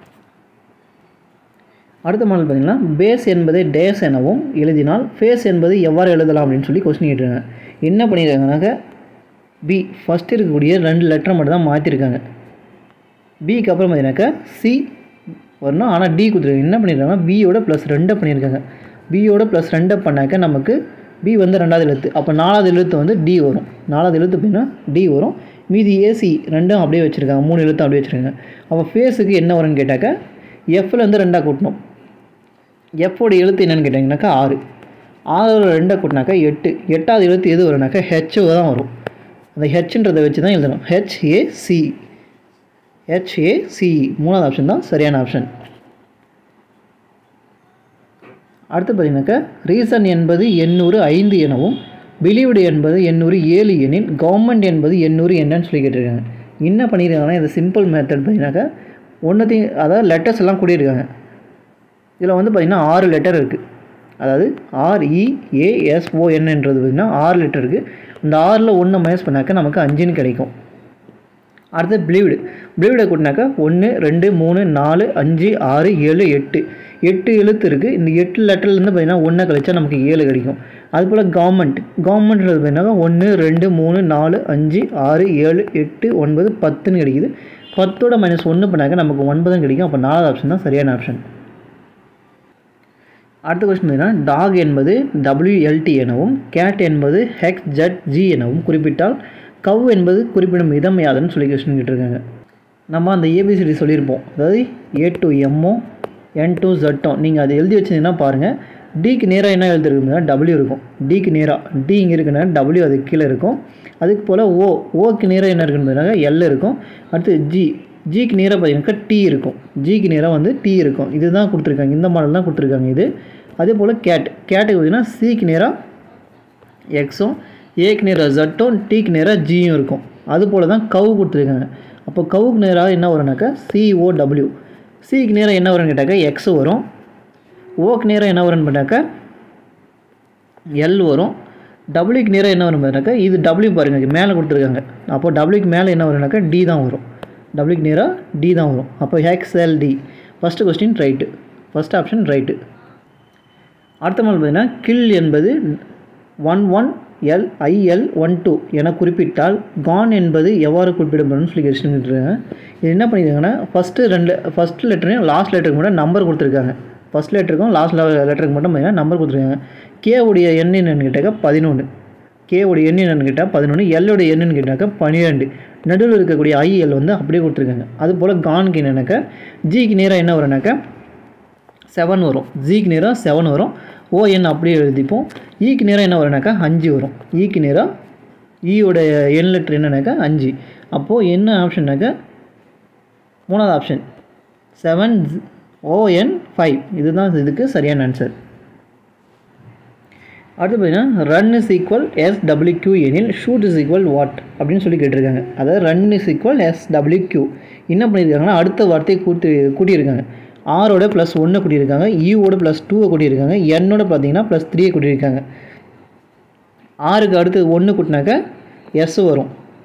அடுத்த மாடல் பார்த்தீங்கன்னா பேஸ் என்பதை டேஸ் எனவும் எழுதினால் ஃபேஸ் என்பது எவ்வாறு எழுதலாம் அப்படின்னு சொல்லி கொஸ்டின் கேட்டுருக்காங்க என்ன பண்ணியிருக்காங்கனாக்கா பி ஃபஸ்ட் இருக்கக்கூடிய ரெண்டு லெட்டரை மட்டும் தான் மாற்றிருக்காங்க பிக்கு அப்புறம் பார்த்தீங்கன்னாக்கா சி வரணும் ஆனால் டி கொடுத்துருக்காங்க என்ன பண்ணியிருக்காங்கன்னா பியோட ப்ளஸ் ரெண்டை பண்ணியிருக்காங்க பியோட ப்ளஸ் ரெண்டை பண்ணாக்க நமக்கு பி வந்து ரெண்டாவது எழுத்து அப்போ நாலாவது எழுத்து வந்து டி வரும் நாலாவது எழுத்து அப்படின்னா டி வரும் மீதி ஏசி ரெண்டும் அப்படியே வச்சுருக்காங்க மூணு எழுத்து அப்படியே வச்சுருக்காங்க அப்போ ஃபேஸுக்கு என்ன வரும்னு கேட்டாக்க எஃப்ல வந்து ரெண்டாக கூட்டணும் எஃப்போட எழுத்து என்னென்னு கேட்டிங்கனாக்கா ஆறு ஆறு ரெண்டாக கூட்டினாக்கா எட்டு எட்டாவது எழுத்து எது வரும்னாக்கா ஹெச்ஓ தான் வரும் அந்த ஹெச்ன்றதை வச்சு தான் எழுதணும் ஹெச்ஏசி ஹெச்ஏசிஇ மூணாவது ஆப்ஷன் தான் சரியான ஆப்ஷன் அடுத்து பார்த்தீங்கன்னாக்கா ரீசன் என்பது எண்ணூறு ஐந்து எனவும் பிலீவ்டு என்பது எண்ணூறு ஏழு எனில் கவர்மெண்ட் என்பது எண்ணூறு என்னன்னு சொல்லி கேட்டிருக்காங்க என்ன பண்ணியிருக்காங்கன்னா இது சிம்பிள் மெத்தட் பார்த்தீங்கன்னாக்கா ஒன்றுத்தையும் அதாவது லெட்டர்ஸ் எல்லாம் கூடியிருக்காங்க இதில் வந்து பார்த்திங்கன்னா ஆறு லெட்டர் இருக்குது அதாவது ஆர்இஏஎஸ்ஓஎன்ன்றது பார்த்திங்கன்னா ஆறு லெட்டர் இருக்குது இந்த ஆறில் ஒன்று மைனஸ் பண்ணாக்க நமக்கு அஞ்சுன்னு கிடைக்கும் அடுத்து பிளீவ்டு பிளீவ்டை கூட்டினாக்கா ஒன்று ரெண்டு மூணு நாலு அஞ்சு ஆறு ஏழு எட்டு எட்டு எழுத்து இருக்குது இந்த எட்டு லெட்டர்லேருந்து பார்த்தீங்கன்னா ஒன்றை கழிச்சா நமக்கு ஏழு கிடைக்கும் அதுபோல் கவர்மெண்ட் கவர்மெண்ட்ன்றது பார்த்தீங்கன்னா ஒன்று ரெண்டு மூணு நாலு அஞ்சு ஆறு ஏழு எட்டு ஒன்பது பத்துன்னு கிடைக்குது பத்தோட மைனஸ் ஒன்று பண்ணாக்க நமக்கு ஒன்பதும் கிடைக்கும் அப்போ நாலாவது ஆப்ஷன் தான் சரியான ஆப்ஷன் அடுத்த கொஸ்டின் பார்த்தீங்கன்னா டாக் என்பது டபிள்யூஎல்டி எனவும் கேட் என்பது ஹெக்ஸ் ஜட் ஜி எனவும் குறிப்பிட்டால் கவ் என்பது குறிப்பிடும் விதம் யாதுன்னு சொல்லி கொஸ்டின் கேட்டிருக்காங்க நம்ம அந்த ஏபிசிடி சொல்லியிருப்போம் அதாவது ஏ டு எம்மோ என் டு ஜட்டோ நீங்கள் அதை எழுதி வச்சிருந்தீங்கன்னா பாருங்கள் டிக்கு நேராக என்ன எழுதிருக்குன்னா டபிள்யூ இருக்கும் டிக்கு நேராக டி இங்கே இருக்குன்னா டபிள்யூ அதுக்கு கீழே இருக்கும் அதுக்கு போல் ஓ ஓக்கு நேராக என்ன இருக்குன்னு பார்த்தீங்கன்னா எல் இருக்கும் அடுத்து ஜி ஜிக்கு நேராக பார்த்தீங்கன்னாக்கா டி இருக்கும் ஜிக்கு நேராக வந்து டி இருக்கும் இதுதான் கொடுத்துருக்காங்க இந்த மாடல் தான் கொடுத்துருக்காங்க இது அதே போல் கேட் கேட்டுக்கு பார்த்தீங்கன்னா சிக்கு நேராக எக்ஸும் ஏக்கு நேராக ஜட்டும் டிக்கு நேராக ஜியும் இருக்கும் அது போல் தான் கவு கொடுத்துருக்காங்க அப்போ கவுக்கு நேராக என்ன வரும்னாக்கா சிஓடபிள்யூ சிக்கு நேராக என்ன வரும்னு கேட்டாக்கா எக்ஸ் வரும் ஓக்கு நேராக என்ன வரும்னு பார்த்தாக்கா எல் வரும் டபிள்யூக்கு நேராக என்ன வரும் பார்த்தாக்கா இது டபிள்யூ பாருங்கள் மேலே கொடுத்துருக்காங்க அப்போ டபிள்யூக்கு மேலே என்ன வரும்னாக்கா டி தான் வரும் டபிள்யூக்கு நேராக டி தான் வரும் அப்போ ஹெக்ஸ் L T first question right first option right அடுத்த மாதிரி பார்த்தீங்கன்னா கில் என்பது one one L I L one two என குறிப்பிட்டால் கான் என்பது எவ்வாறு குறிப்பிடப்படும் சொல்லி கொஸ்டின் கேட்டுருக்காங்க இது என்ன பண்ணியிருக்காங்கன்னா ஃபஸ்ட்டு ரெண்டு ஃபஸ்ட் லெட்டரையும் லாஸ்ட் லெட்டருக்கு மட்டும் நம்பர் கொடுத்துருக்காங்க ஃபஸ்ட் லெட்டருக்கும் லாஸ்ட் லெட்டருக்கு மட்டும் பார்த்தீங்கன்னா நம்பர் கொடுத்துருக்காங்க கே உடைய எண் என்னன்னு கேட்டாக்க பதினொன்று கே உடைய எண் என்னன்னு கேட்டால் பதினொன்று எல்லுடைய எண்ணுன்னு கேட்டாக்க பன்னிரெண்டு நடுவில் இருக்கக்கூடிய ஐஎல் வந்து அப்படியே கொடுத்துருக்காங்க அதுபோல் கான்க்கு என்னன்னாக்கா ஜிக்கு நேராக என்ன வரும்னாக்கா செவன் வரும் ஜிக்கு நேராக செவன் வரும் ஓஎன் அப்படியே எழுதிப்போம் ஈக்கு நேராக என்ன வரும்னாக்கா அஞ்சு வரும் ஈக்கு நேராக ஈயோட என் லெட்டர் என்னன்னாக்கா அஞ்சு அப்போது என்ன ஆப்ஷன்னாக்கா மூணாவது ஆப்ஷன் செவன் ஓஎன் ஃபைவ் இதுதான் இதுக்கு சரியான ஆன்சர் அடுத்து பார்த்தீங்கன்னா run is equal S W Q எனில் ஷூட் இஸ் ஈக்குவல் வாட் அப்படின்னு சொல்லி கேட்டிருக்காங்க அதாவது run is equal S W Q என்ன பண்ணியிருக்காங்கன்னா அடுத்த வார்த்தையை கூட்டி கூட்டியிருக்காங்க ஆரோட ப்ளஸ் ஒன்று கூட்டியிருக்காங்க ஈவோட ப்ளஸ் டூவை கூட்டியிருக்காங்க என்னோட பார்த்தீங்கன்னா ப்ளஸ் த்ரீயை கூட்டியிருக்காங்க ஆறுக்கு அடுத்து ஒன்று கூட்டினாக்க எஸ் வரும்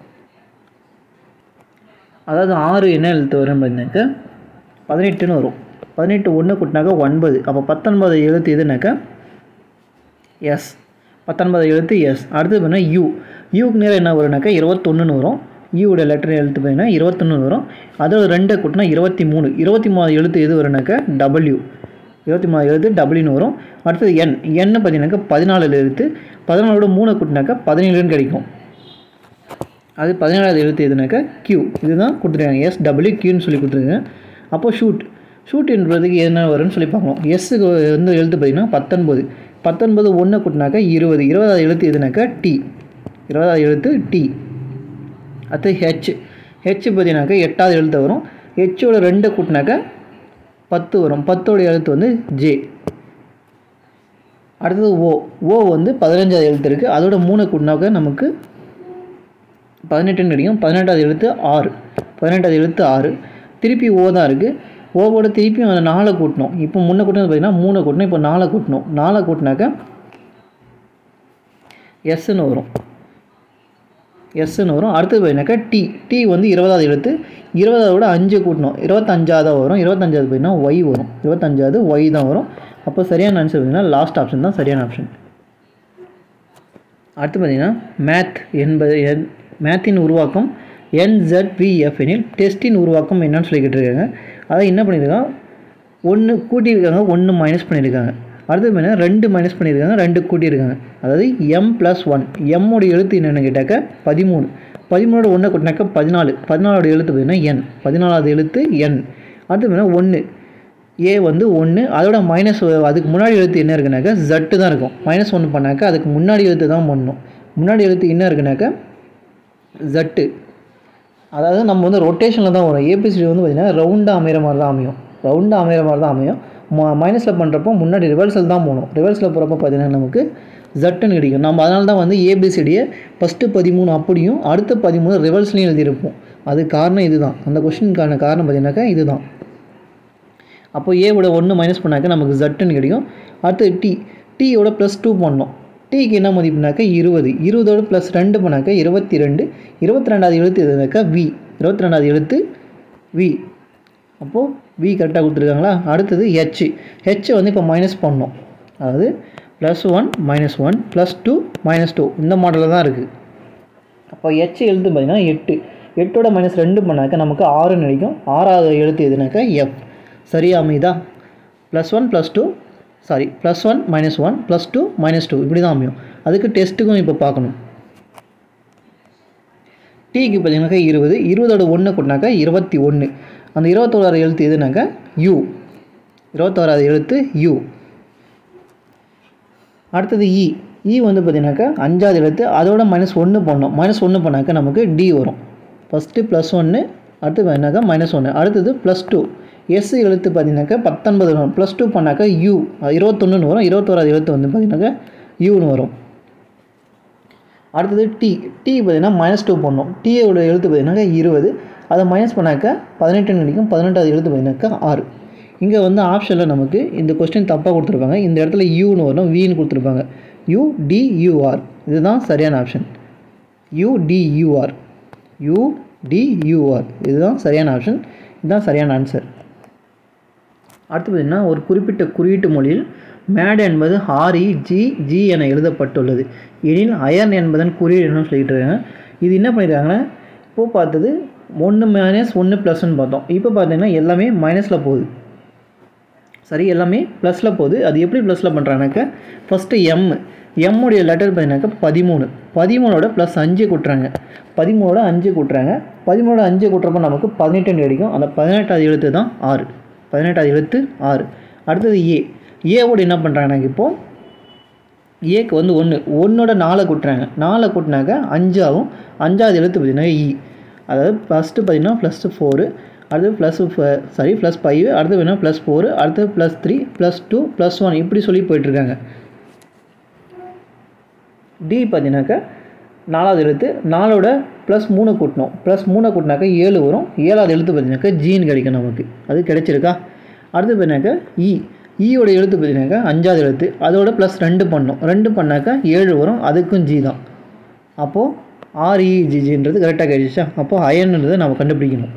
அதாவது ஆறு என்ன எழுத்து வரும் பார்த்தீங்கன்னாக்கா பதினெட்டுன்னு வரும் பதினெட்டு ஒன்று கூட்டினாக்கா ஒன்பது அப்போ பத்தொன்பது எழுத்து எதுனாக்கா எஸ் பத்தொன்பது எழுத்து எஸ் அடுத்தது பார்த்தீங்கன்னா யூ யூக்கு நேரம் என்ன வரும்னாக்கா இருபத்தொன்னுன்னு வரும் யூவோட லெட்டர் எழுத்து பார்த்தீங்கன்னா இருபத்தொன்று வரும் அதோட ரெண்டை கூட்டினா இருபத்தி மூணு இருபத்தி மூணு எழுத்து எது வரும்னாக்கா டபிள்யூ இருபத்தி மூணு எழுத்து டபிள்யூன்னு வரும் அடுத்தது என் என்னு பார்த்தீங்கன்னாக்கா பதினாலு எழுத்து பதினாலோட மூணை கூட்டினாக்கா பதினேழுன்னு கிடைக்கும் அது பதினேழாவது எழுத்து எதுனாக்கா கியூ இதுதான் கொடுத்துருக்காங்க எஸ் டபிள்யூ கியூன்னு சொல்லி கொடுத்துருக்காங்க அப்போது ஷூட் ஷூட் என்பதுக்கு என்ன வரும்னு சொல்லி பார்க்கலாம் எஸ்ஸுக்கு வந்து எழுத்து பார்த்திங்கன்னா பத்தொன்பது பத்தொன்பது ஒன்று கூட்டினாக்கா இருபது இருபதாவது எழுத்து எதுனாக்கா டி இருபதாவது எழுத்து டி அடுத்து ஹெச் ஹெச் பார்த்தீங்கன்னாக்கா எட்டாவது எழுத்து வரும் ஹெச்சோட ரெண்டு கூட்டினாக்கா பத்து வரும் பத்தோட எழுத்து வந்து ஜே அடுத்தது ஓ ஓ வந்து பதினஞ்சாவது எழுத்து இருக்குது அதோட மூணு கூட்டினாக்கா நமக்கு பதினெட்டுன்னு கிடைக்கும் பதினெட்டாவது எழுத்து ஆறு பதினெட்டாவது எழுத்து ஆறு திருப்பி ஓ தான் இருக்குது ஓவோட திருப்பி அந்த நாலை கூட்டணும் இப்போ முன்ன கூட்டினது பார்த்தீங்கன்னா மூணை கூட்டணும் இப்போ நாலை கூட்டணும் நாலை கூட்டினாக்கா எஸ்ன்னு வரும் எஸ்ன்னு வரும் அடுத்தது பார்த்தீங்கன்னாக்கா டி டி வந்து இருபதாவது எழுத்து இருபதாவோட அஞ்சு கூட்டணும் இருபத்தஞ்சாவது வரும் இருபத்தஞ்சாவது பார்த்தீங்கன்னா ஒய் வரும் இருபத்தஞ்சாவது ஒய் தான் வரும் அப்போ சரியான ஆன்சர் பார்த்தீங்கன்னா லாஸ்ட் ஆப்ஷன் தான் சரியான ஆப்ஷன் அடுத்து பார்த்தீங்கன்னா மேத் என்பது என் மேத்தின் உருவாக்கம் என்ZVF எனில் டெஸ்டின் உருவாக்கம் என்னன்னு சொல்லி கேட்டிருக்காங்க அதை என்ன பண்ணியிருக்காங்க ஒன்று கூட்டியிருக்காங்க ஒன்று மைனஸ் பண்ணியிருக்காங்க அடுத்தது பார்த்தீங்கன்னா ரெண்டு மைனஸ் பண்ணியிருக்காங்க ரெண்டு கூட்டியிருக்காங்க அதாவது எம் ப்ளஸ் ஒன் எம்மோட எழுத்து என்னென்னு கேட்டாக்க பதிமூணு பதிமூணோட ஒன்றை கூட்டினாக்கா பதினாலு பதினாலோட எழுத்து பார்த்தீங்கன்னா என் பதினாலாவது எழுத்து என் அடுத்து பார்த்தீங்கன்னா ஒன்று ஏ வந்து ஒன்று அதோட மைனஸ் அதுக்கு முன்னாடி எழுத்து என்ன இருக்குனாக்கா ஜட்டு தான் இருக்கும் மைனஸ் ஒன்று பண்ணாக்கா அதுக்கு முன்னாடி எழுத்து தான் பண்ணணும் முன்னாடி எழுத்து என்ன இருக்குனாக்கா ஜட்டு அதாவது நம்ம வந்து ரொட்டேஷனில் தான் வரும் ஏபிசிடி வந்து பார்த்திங்கன்னா ரவுண்டாக அமைகிற மாதிரி தான் அமையும் ரவுண்டாக அமைகிற மாதிரி தான் அமையும் மைனஸில் பண்ணுறப்போ முன்னாடி ரிவர்சல் தான் போகணும் ரிவர்ஸில் போகிறப்ப பார்த்திங்கன்னா நமக்கு ஜட்டுன்னு கிடைக்கும் நம்ம அதனால தான் வந்து ஏபிசிடியை ஃபஸ்ட்டு பதிமூணு அப்படியும் அடுத்த பதிமூணு ரிவர்ஸ்லையும் எழுதியிருப்போம் அது காரணம் இதுதான் அந்த கொஷினுக்கான காரணம் பார்த்தீங்கன்னாக்கா இதுதான் அப்போ ஏவோட ஒன்று மைனஸ் பண்ணாக்க நமக்கு ஜட்டுன்னு கிடைக்கும் அடுத்து டி டீயோட ப்ளஸ் டூ பண்ணோம் டீக்கு என்ன மதிப்புனாக்கா இருபது இருபதோட ப்ளஸ் ரெண்டு பண்ணாக்கா இருபத்தி ரெண்டு இருபத்தி ரெண்டாவது எழுத்து எதுனாக்கா வி இருபத்தி ரெண்டாவது எழுத்து வி அப்போது வி கரெக்டாக கொடுத்துருக்காங்களா அடுத்தது ஹெச் ஹெச்சை வந்து இப்போ மைனஸ் பண்ணோம் அதாவது plus one minus one plus two minus two இந்த மாடலில் தான் இருக்குது அப்போ ஹெச் எழுத்து பார்த்திங்கன்னா எட்டு எட்டோட மைனஸ் ரெண்டு பண்ணாக்கா நமக்கு ஆறுன்னு கிடைக்கும் ஆறாவது எழுத்து எதுனாக்கா எஃப் சரியா அமைதா plus one plus two sorry plus one minus one plus two minus two இப்படி தான் அமையும் அதுக்கு டெஸ்ட்டுக்கும் இப்போ பார்க்கணும் டீக்கு பார்த்தீங்கன்னாக்கா இருபது இருபதோட ஒன்று கொட்டினாக்கா இருபத்தி ஒன்று அந்த இருபத்தோராறு எழுத்து எதுனாக்கா யூ இருபத்தோராது எழுத்து யூ அடுத்தது இ இ வந்து பார்த்தீங்கன்னாக்கா அஞ்சாவது எழுத்து அதோட மைனஸ் ஒன்று பண்ணோம் மைனஸ் ஒன்று பண்ணாக்கா நமக்கு டி வரும் ஃபஸ்ட்டு ப்ளஸ் ஒன்று அடுத்து பார்த்தீங்கன்னாக்கா மைனஸ் ஒன்று அடுத்தது ப்ளஸ் டூ எஸ் எழுத்து பார்த்தீங்கன்னாக்கா பத்தொன்பது வரும் ப்ளஸ் டூ பண்ணாக்கா யூ இருபத்தொன்னுன்னு வரும் இருபத்தோராது எழுத்து வந்து பார்த்தீங்கன்னாக்கா யூன்னு வரும் அடுத்தது டி டி பார்த்தீங்கன்னா மைனஸ் டூ பண்ணோம் டீயோட எழுத்து பார்த்தீங்கன்னாக்கா இருபது அதை மைனஸ் பண்ணாக்கா பதினெட்டுன்னு கிடைக்கும் பதினெட்டாவது எழுத்து பார்த்தீங்கன்னாக்கா ஆறு இங்கே வந்து ஆப்ஷனில் நமக்கு இந்த கொஸ்டின் தப்பாக கொடுத்துருப்பாங்க இந்த இடத்துல யூன்னு வரும் வின்னு கொடுத்துருப்பாங்க யூ டி யூஆர் இதுதான் சரியான option U T U R U T U R இதுதான் சரியான ஆப்ஷன் இதுதான் சரியான ஆன்சர் அடுத்து பார்த்திங்கன்னா ஒரு குறிப்பிட்ட குறியீட்டு மொழியில் மேட் என்பது ஆர்இ ஜி ஜி என எழுதப்பட்டுள்ளது எனில் அயர்ன் என்பதன் குறியீடு என்னன்னு சொல்லிட்டு இருக்காங்க இது என்ன பண்ணியிருக்காங்கன்னா இப்போது பார்த்தது ஒன்று மைனஸ் ஒன்று ப்ளஸ்ன்னு பார்த்தோம் இப்போ பார்த்தீங்கன்னா எல்லாமே மைனஸில் போகுது சரி எல்லாமே ப்ளஸில் போகுது அது எப்படி ப்ளஸில் பண்ணுறாங்கனாக்கா ஃபஸ்ட்டு எம் எம்முடைய லெட்டர் பார்த்தீங்கன்னாக்கா பதிமூணு பதிமூணோட ப்ளஸ் அஞ்சு கூட்டுறாங்க பதிமூணோட அஞ்சு கூட்டுறாங்க பதிமூணோட அஞ்சு கூட்டுறப்போ நமக்கு பதினெட்டுன்னு கிடைக்கும் அந்த பதினெட்டாவது எழுத்து தான் ஆறு பதினெட்டாவது எழுத்து ஆறு அடுத்தது ஏ ஏவோட என்ன பண்ணுறாங்கனாக்க இப்போது ஏக்கு வந்து ஒன்று ஒன்றோட நாலை கூட்டுறாங்க நாலை கூட்டினாக்க அஞ்சாகும் அஞ்சாவது எழுத்து பார்த்தீங்கன்னா இ அதாவது ஃபஸ்ட்டு பார்த்தீங்கன்னா ப்ளஸ் ஃபோரு அடுத்து ப்ளஸ் சாரி ப்ளஸ் ஃபைவ் அடுத்து வேணால் ப்ளஸ் ஃபோரு அடுத்து plus three plus two plus one இப்படி சொல்லி போயிட்டுருக்காங்க டி பார்த்தீங்கன்னாக்கா நாலாவது எழுத்து நாலோட ப்ளஸ் மூணு கூட்டணும் ப்ளஸ் மூணை கூட்டினாக்கா ஏழு வரும் ஏழாவது எழுத்து பார்த்தீங்கன்னாக்கா ஜீன் கிடைக்கும் நமக்கு அது கிடைச்சிருக்கா அடுத்து பார்த்தீங்கன்னாக்கா இ ஈயோட எழுத்து பார்த்தீங்கன்னாக்கா அஞ்சாவது எழுத்து அதோட ப்ளஸ் ரெண்டு பண்ணணும் ரெண்டு பண்ணாக்கா ஏழு வரும் அதுக்கும் ஜி தான் அப்போது ஆர்இஜிஜின்றது கரெக்டாக கிடைச்சிச்சா அப்போது அயன்ன்றதை நம்ம கண்டுபிடிக்கணும்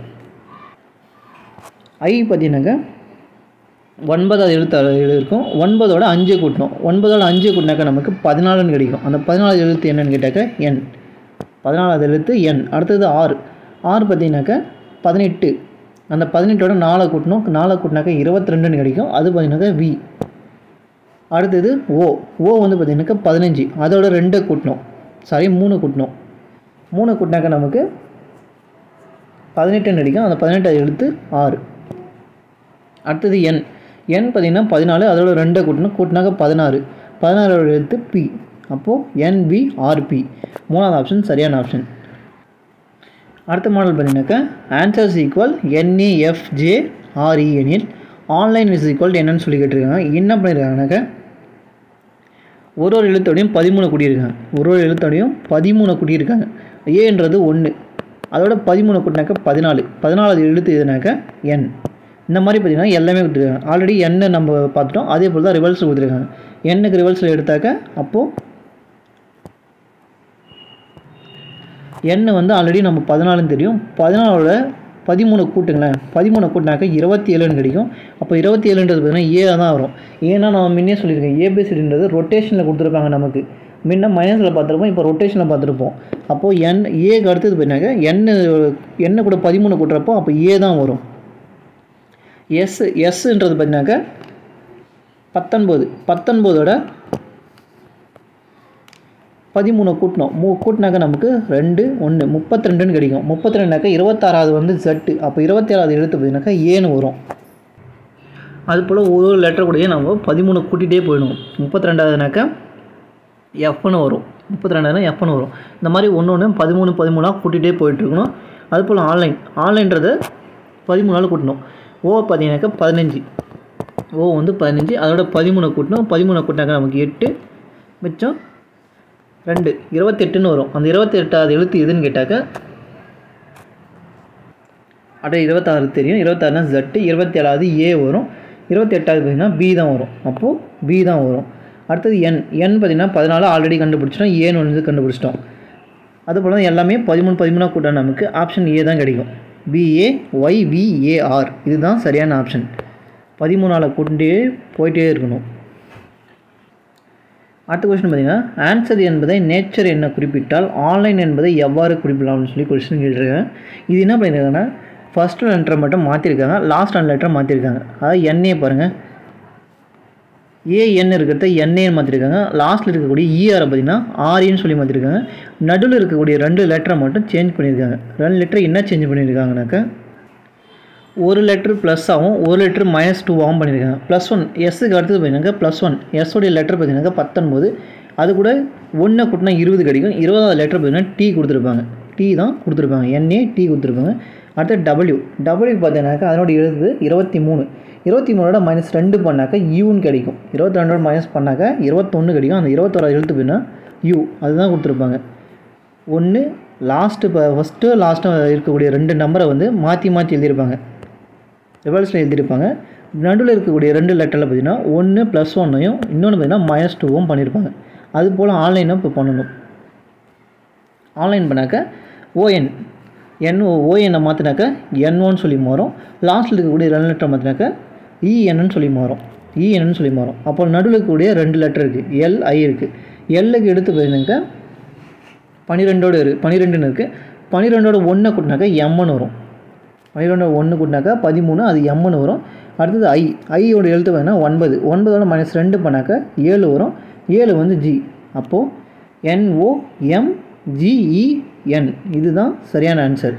ஐ பார்த்தீங்கன்னாக்கா ஒன்பதாவது எழுத்து எழு இருக்கும் ஒன்பதோட அஞ்சு கூட்டணும் ஒன்பதோட அஞ்சு கூட்டினாக்கா நமக்கு பதினாலுன்னு கிடைக்கும் அந்த பதினாலாவது எழுத்து என்னன்னு கேட்டாக்கா என் பதினாலாவது எழுத்து என் அடுத்தது ஆறு ஆறு பார்த்தீங்கன்னாக்கா பதினெட்டு அந்த பதினெட்டோட நாலை கூட்டணும் நாலை கூட்டினாக்கா இருபத்தி ரெண்டுன்னு கிடைக்கும் அது பார்த்தீங்கன்னாக்கா வி அடுத்தது ஓ ஓ வந்து பார்த்தீங்கன்னாக்கா பதினஞ்சு அதோட ரெண்டை கூட்டணும் சாரி மூணு கூட்டணும் மூணு கூட்டினாக்கா நமக்கு பதினெட்டுன்னு கிடைக்கும் அந்த பதினெட்டாவது எழுத்து ஆறு அடுத்தது என் என் பார்த்தீங்கன்னா பதினாலு அதோட ரெண்டை கூட்டணும் கூட்டினாக்க பதினாறு பதினாறோட எழுத்து பி அப்போது என்பி ஆர்பி மூணாவது ஆப்ஷன் சரியான ஆப்ஷன் அடுத்த மாடல் பார்த்தீங்கன்னாக்கா ஆன்சர்ஸ் ஈக்குவல் என்ஏஎஃப்ஜே ஆர்இ எனில் ஆன்லைன் இஸ் ஈக்குவல் என்னன்னு சொல்லி கேட்டிருக்காங்க என்ன பண்ணியிருக்காங்கனாக்கா ஒரு ஒரு எழுத்தோடையும் பதிமூணு கூட்டியிருக்காங்க ஒரு ஒரு எழுத்தோடையும் பதிமூணு கூட்டியிருக்காங்க ஏன்றது ஒன்று அதோட பதிமூணு கூட்டினாக்கா பதினாலு பதினாலாவது எழுத்து எதுனாக்கா என் இந்த மாதிரி பார்த்தீங்கன்னா எல்லாமே கொடுத்துருக்காங்க ஆல்ரெடி எண்ணை நம்ம பார்த்துட்டோம் அதே போல் தான் ரிவல்ஸில் கொடுத்துருக்காங்க எண்ணுக்கு ரிவல்ஸில் எடுத்தாக்க அப்போது எண்ணெய் வந்து ஆல்ரெடி நம்ம பதினாலுன்னு தெரியும் பதினாலோட பதிமூணு கூட்டுங்களேன் பதிமூணு கூட்டினாக்க இருபத்தி ஏழுன்னு கிடைக்கும் அப்போ இருபத்தி ஏழுன்றது பார்த்தீங்கன்னா ஏ தான் வரும் ஏன்னா நம்ம முன்னே சொல்லியிருக்கேன் ஏபிசிடின்றது ரொட்டேஷனில் கொடுத்துருப்பாங்க நமக்கு முன்ன மைனஸில் பார்த்துருப்போம் இப்போ ரொட்டேஷனில் பார்த்துருப்போம் அப்போது என் ஏக்கு அடுத்தது பார்த்தீங்கன்னாக்க எண்ணெய் எண்ணெய் கூட பதிமூணு கூட்டுறப்போ அப்போ ஏ தான் வரும் எஸ் எஸ்ன்றது பார்த்தீங்கன்னாக்கா பத்தொன்பது பத்தொன்பதோட பதிமூணு கூட்டணும் மூ கூட்டினாக்கா நமக்கு ரெண்டு ஒன்று முப்பத்தி ரெண்டுன்னு கிடைக்கும் முப்பத்தி ரெண்டுனாக்கா இருபத்தாறாவது வந்து ஜட்டு அப்போ இருபத்தேழாவது எழுத்து பார்த்தீங்கன்னாக்கா ஏன்னு வரும் அதுபோல் ஒரு ஒரு லெட்டர் கூடயே நம்ம பதிமூணு கூட்டிகிட்டே போயிடணும் முப்பத்தி ரெண்டாவதுனாக்கா எஃப்னு வரும் முப்பத்தி ரெண்டாயிரம் எஃப்னு வரும் இந்த மாதிரி ஒன்று ஒன்று பதிமூணு பதிமூணாக கூட்டிகிட்டே போயிட்டுருக்கணும் அதுபோல் ஆன்லைன் ஆன்லைன்றதை பதிமூணு நாள் கூட்டணும் ஓ பார்த்தீங்கன்னாக்கா பதினஞ்சு ஓ வந்து பதினஞ்சு அதோட பதிமூணு கூட்டணும் பதிமூணு கூட்டினாக்கா நமக்கு எட்டு மிச்சம் ரெண்டு இருபத்தெட்டுன்னு வரும் அந்த இருபத்தெட்டாவது எழுத்து எதுன்னு கேட்டாக்கா அப்படியே இருபத்தாறு தெரியும் இருபத்தாறுனா ஜட்டு இருபத்தேழாவது ஏ வரும் இருபத்தெட்டாவது பார்த்தீங்கன்னா பி தான் வரும் அப்போது பி தான் வரும் அடுத்தது என் என் பார்த்தீங்கன்னா பதினாலு ஆல்ரெடி கண்டுபிடிச்சிட்டோம் ஏன்னு வந்து கண்டுபிடிச்சிட்டோம் அதுபோல் தான் எல்லாமே பதிமூணு பதிமூணாக கூட்ட நமக்கு ஆப்ஷன் ஏ தான் கிடைக்கும் பிஏ ஒய்விஏஆர் இதுதான் சரியான ஆப்ஷன் பதிமூணால் கூட்டிகிட்டே போயிட்டே இருக்கணும் அடுத்த கொஸ்டின் பார்த்தீங்கன்னா ஆன்சர் என்பதை நேச்சர் என்ன குறிப்பிட்டால் ஆன்லைன் என்பதை எவ்வாறு குறிப்பிடலாம்னு சொல்லி கொஸ்டின் கேட்டிருக்காங்க இது என்ன பண்ணியிருக்காங்கன்னா ஃபஸ்ட் லெட்டரை மட்டும் மாற்றிருக்காங்க லாஸ்ட் ரெண்டு லெட்டரை மாற்றிருக்காங்க அதாவது எண்ணே பாருங்கள் ஏஎன் இருக்கிறத என்ஏன்னு மாற்றிருக்காங்க லாஸ்ட்டில் இருக்கக்கூடிய இஆரை பார்த்தீங்கன்னா ஆர்இன்னு சொல்லி மாற்றிருக்காங்க நடுவில் இருக்கக்கூடிய ரெண்டு லெட்டரை மட்டும் சேஞ்ச் பண்ணியிருக்காங்க ரெண்டு லெட்டரை என்ன சேஞ்ச் பண்ணியிருக்காங்கனாக்கா ஒரு லெட்ரு ப்ளஸ்ஸாகவும் ஒரு லெட்ரு மைனஸ் டூவாகவும் பண்ணியிருக்காங்க ப்ளஸ் ஒன் எஸ்ஸுக்கு அடுத்தது பார்த்தீங்கன்னா ப்ளஸ் ஒன் எஸ்ஸோடைய லெட்டர் பார்த்தீங்கன்னா பத்தொன்பது அது கூட ஒன்றை கூட்டினா இருபது கிடைக்கும் இருபதாவது லெட்டர் பார்த்தீங்கன்னா டி கொடுத்துருப்பாங்க டி தான் கொடுத்துருப்பாங்க என்ஏ டி கொடுத்துருப்பாங்க அடுத்து டபிள்யூ டபிள்யூ பார்த்தீங்கன்னாக்கா அதனோட எழுது இருபத்தி மூணு இருபத்தி மூணோட மைனஸ் ரெண்டு பண்ணாக்கா யூன்னு கிடைக்கும் இருபத்தி ரெண்டோட மைனஸ் பண்ணாக்கா இருபத்தொன்று கிடைக்கும் அந்த இருபத்தோராது எழுத்து பார்த்தீங்கன்னா யூ அதுதான் கொடுத்துருப்பாங்க ஒன்று லாஸ்ட்டு இப்போ ஃபஸ்ட்டு லாஸ்ட்டு இருக்கக்கூடிய ரெண்டு நம்பரை வந்து மாற்றி மாற்றி எழுதியிருப்பாங்க ரிவர்ஸில் எழுதியிருப்பாங்க நடுவில் இருக்கக்கூடிய ரெண்டு லெட்டரில் பார்த்தீங்கன்னா ஒன்று ப்ளஸ் ஒன்னையும் இன்னொன்று பார்த்தீங்கன்னா மைனஸ் டூவும் பண்ணியிருப்பாங்க அது போல் ஆன்லைனும் இப்போ பண்ணணும் ஆன்லைன் பண்ணாக்க ஓஎன் என் ஓஎன்னை மாற்றினாக்க என் ஒன்னு சொல்லி மாறும் லாஸ்ட்டில் இருக்கக்கூடிய ரெண்டு லெட்டர் மாற்றினாக்க இஎன்னு சொல்லி மாறும் இஎன்னு சொல்லி மாறும் அப்போ நடுவில் கூடிய ரெண்டு லெட்டர் இருக்குது எல் ஐ இருக்குது எல்லுக்கு எடுத்து பார்த்தீங்கன்னாக்கா பன்னிரெண்டோடு இருக்குது பன்னிரெண்டுன்னு இருக்குது பன்னிரெண்டோட ஒன்றை கூட்டினாக்கா எம்னு வரும் பன்னிரெண்டோட ஒன்று கூட்டினாக்கா பதிமூணு அது எம்னு வரும் அடுத்தது ஐ ஐயோட எழுத்து பார்த்தீங்கன்னா ஒன்பது ஒன்பதோட மைனஸ் ரெண்டு பண்ணாக்கா ஏழு வரும் ஏழு வந்து ஜி அப்போது என்ஓ எம் ஜிஇஎன் இதுதான் சரியான ஆன்சர்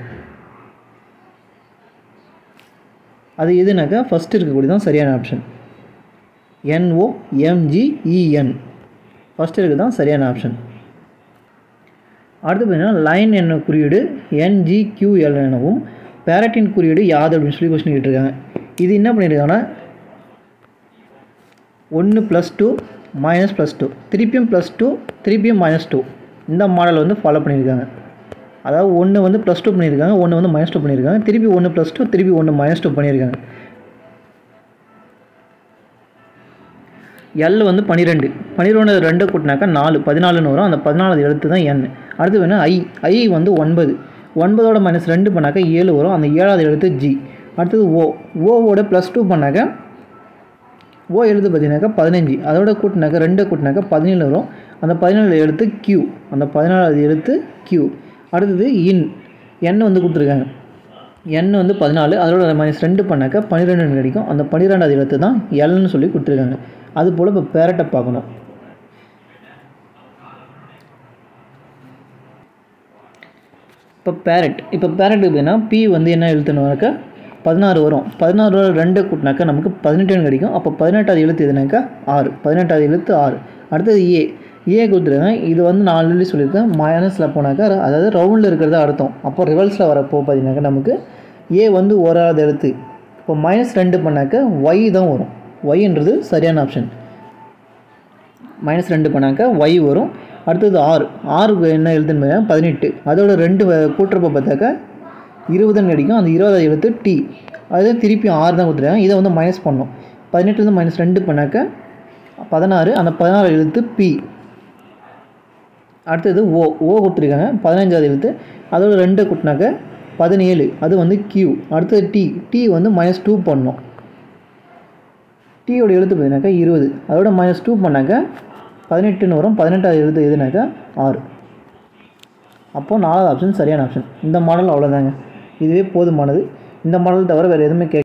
அது எதுனாக்கா ஃபஸ்ட்டு இருக்கக்கூடிய தான் சரியான ஆப்ஷன் என்ஓ எம்ஜிஇஎன் ஃபஸ்ட்டு இருக்குது தான் சரியான ஆப்ஷன் அடுத்து பார்த்தீங்கன்னா லைன் என்ன குறியீடு என்ஜிக்யூஎல் எனவும் பேரட்டின் குறியீடு யாது அப்படின்னு சொல்லி கொஸ்டின் கேட்டிருக்காங்க இது என்ன பண்ணியிருக்காங்கன்னா ஒன்று plus two minus plus two திருப்பியும் ப்ளஸ் டூ திருப்பியும் மைனஸ் டூ இந்த மாடல் வந்து ஃபாலோ பண்ணியிருக்காங்க அதாவது ஒன்று வந்து ப்ளஸ் டூ பண்ணியிருக்காங்க ஒன்று வந்து மைனஸ் டூ பண்ணியிருக்காங்க திருப்பி ஒன்று ப்ளஸ் டூ திருப்பி ஒன்று மைனஸ் டூ பண்ணியிருக்காங்க எல் வந்து பன்னிரெண்டு பன்னிரெண்டு ரெண்டு கூட்டினாக்கா நாலு பதினாலுன்னு வரும் அந்த பதினாலு எழுத்து தான் என் அடுத்து வேணால் ஐ ஐ வந்து ஒன்பது ஒன்பதோட மைனஸ் ரெண்டு பண்ணாக்கா ஏழு வரும் அந்த ஏழாவது எழுத்து ஜி அடுத்தது ஓ ஓவோட ப்ளஸ் டூ பண்ணாக்கா ஓ எழுத்து பார்த்தீங்கன்னாக்கா பதினஞ்சு அதோட கூட்டினாக்கா ரெண்டு கூட்டினாக்கா பதினேழு வரும் அந்த பதினேழு எழுத்து கியூ அந்த பதினாலாவது எழுத்து கியூ அடுத்தது இன் எண் வந்து கொடுத்துருக்காங்க எண் வந்து பதினாலு அதோட மைனஸ் ரெண்டு பண்ணாக்கா பன்னிரெண்டு கிடைக்கும் அந்த பன்னிரெண்டாவது எழுத்து தான் எல்னு சொல்லி கொடுத்துருக்காங்க அது போல் இப்போ பேரட்டை பார்க்கணும் இப்போ பேரட் இப்போ பேரட் எப்படின்னா பி வந்து என்ன எழுத்துனாக்கா பதினாறு வரும் பதினாறு ரெண்டு கூட்டினாக்கா நமக்கு பதினெட்டுன்னு கிடைக்கும் அப்போ பதினெட்டாவது எழுத்து எதுனாக்கா ஆறு பதினெட்டாவது எழுத்து ஆறு அடுத்தது ஏ ஏ கொடுத்துருக்காங்க இது வந்து நான் ஆல்ரெடி சொல்லியிருக்கேன் மைனஸில் போனாக்கா அதாவது ரவுண்டில் இருக்கிறது அர்த்தம் அப்போ ரிவல்ஸில் வரப்போ பார்த்தீங்கன்னாக்கா நமக்கு ஏ வந்து ஓராவது எழுத்து இப்போ மைனஸ் ரெண்டு பண்ணாக்கா ஒய் தான் வரும் ஒய்ன்றது சரியான ஆப்ஷன் மைனஸ் ரெண்டு பண்ணாக்கா ஒய் வரும் அடுத்தது ஆறு ஆறுக்கு என்ன எழுத்துன்னு பார்த்தீங்கன்னா பதினெட்டு அதோட ரெண்டு வ- கூட்டுறப்ப பார்த்தாக்கா இருபதுன்னு கிடைக்கும் அந்த இருபதாவது எழுத்து டி அது திருப்பி ஆறு தான் கொடுத்துருக்காங்க இதை வந்து மைனஸ் பண்ணோம் பதினெட்டுலேருந்து மைனஸ் ரெண்டு பண்ணாக்கா பதினாறு அந்த பதினாறு எழுத்து பி அடுத்தது ஓ ஓ கொடுத்துருக்காங்க பதினஞ்சாவது எழுத்து அதோட ரெண்டு கூட்டினாக்க பதினேழு அது வந்து கியூ அடுத்தது டி டி வந்து மைனஸ் டூ பண்ணோம் டீயோட எழுத்து பார்த்தீங்கன்னாக்கா இருபது அதோட மைனஸ் டூ பண்ணாக்கா பதினெட்டுன்னு வரும் பதினெட்டாவது எழுத்து எதுனாக்கா ஆறு அப்போது நாலாவது ஆப்ஷன் சரியான ஆப்ஷன் இந்த மாடல் அவ்வளோதாங்க இதுவே போதுமானது இந்த மாடல் தவிர வேறு எதுவுமே கே